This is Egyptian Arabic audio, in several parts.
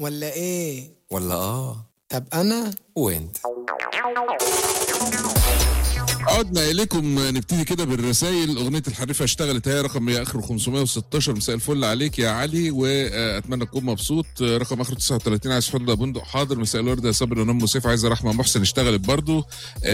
ولا ايه ولا اه طب انا وانت عدنا اليكم نبتدي كده بالرسائل اغنيه الحريفه اشتغلت هي رقم هي اخره 516 مساء الفل عليك يا علي واتمنى تكون مبسوط رقم اخره 39 عايز حضر بندق حاضر مساء الورد يا صابر ونم سيف عايزه رحمه محسن اشتغلت برضو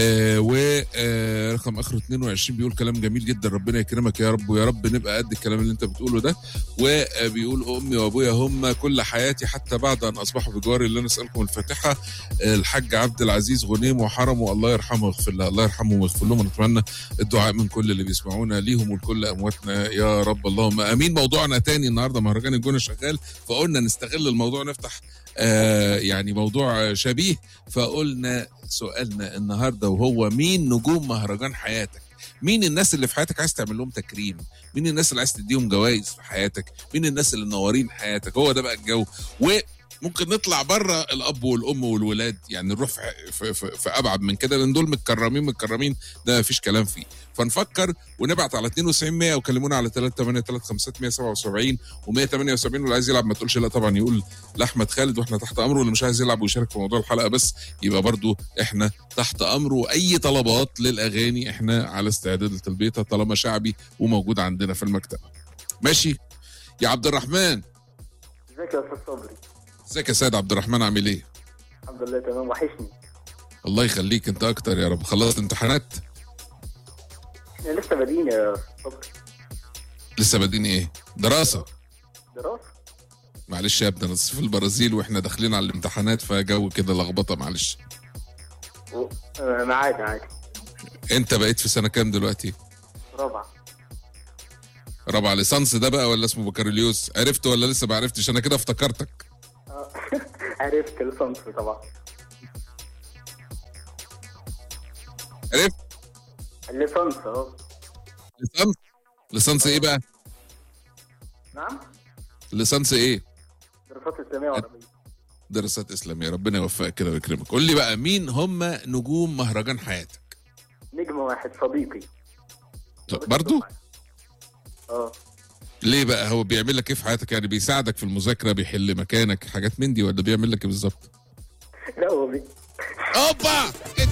ورقم اخره 22 بيقول كلام جميل جدا ربنا يكرمك يا رب ويا رب نبقى قد الكلام اللي انت بتقوله ده وبيقول امي وابويا هم كل حياتي حتى بعد ان اصبحوا بجواري اللي انا اسالكم الفاتحه الحاج عبد العزيز غنيم وحرمه الله يرحمه ويغفر له الله يرحمه ويغفر لهم ونتمنى الدعاء من كل اللي بيسمعونا ليهم ولكل امواتنا يا رب اللهم امين موضوعنا تاني النهارده مهرجان الجونه شغال فقلنا نستغل الموضوع نفتح آه يعني موضوع شبيه فقلنا سؤالنا النهارده وهو مين نجوم مهرجان حياتك مين الناس اللي في حياتك عايز تعمل لهم تكريم مين الناس اللي عايز تديهم جوائز في حياتك مين الناس اللي منورين حياتك هو ده بقى الجو و ممكن نطلع بره الاب والام والولاد يعني نروح في, في, في, في ابعد من كده لان دول متكرمين متكرمين ده مفيش كلام فيه فنفكر ونبعت على 92 100 وكلمونا على 383 و178 واللي عايز يلعب ما تقولش لا طبعا يقول لاحمد خالد واحنا تحت امره واللي مش عايز يلعب ويشارك في موضوع الحلقه بس يبقى برضو احنا تحت امره واي طلبات للاغاني احنا على استعداد لتلبيتها طالما شعبي وموجود عندنا في المكتب ماشي يا عبد الرحمن ازيك يا استاذ صبري ازيك يا سيد عبد الرحمن عامل ايه الحمد لله تمام وحشني الله يخليك انت اكتر يا رب خلصت امتحانات احنا لسه بادئين يا استاذ صبري لسه بادئين ايه دراسه دراسه معلش يا ابني انا في البرازيل واحنا داخلين على الامتحانات فجو كده لخبطه معلش و... آه، عادي عادي انت بقيت في سنه كام دلوقتي رابعه رابعه ليسانس ده بقى ولا اسمه بكالوريوس عرفت ولا لسه ما عرفتش انا كده افتكرتك آه، عرفت ليسانس طبعا عرفت الليسانس اه ليسانس ليسانس ايه بقى نعم ليسانس ايه دراسات اسلاميه وعربيه دراسات اسلاميه ربنا يوفقك كده ويكرمك قول لي بقى مين هم نجوم مهرجان حياتك نجم واحد صديقي برضو اه ليه بقى هو بيعمل لك ايه في حياتك يعني بيساعدك في المذاكره بيحل مكانك حاجات من دي ولا بيعمل لك ايه بالظبط لا هو بي... اوبا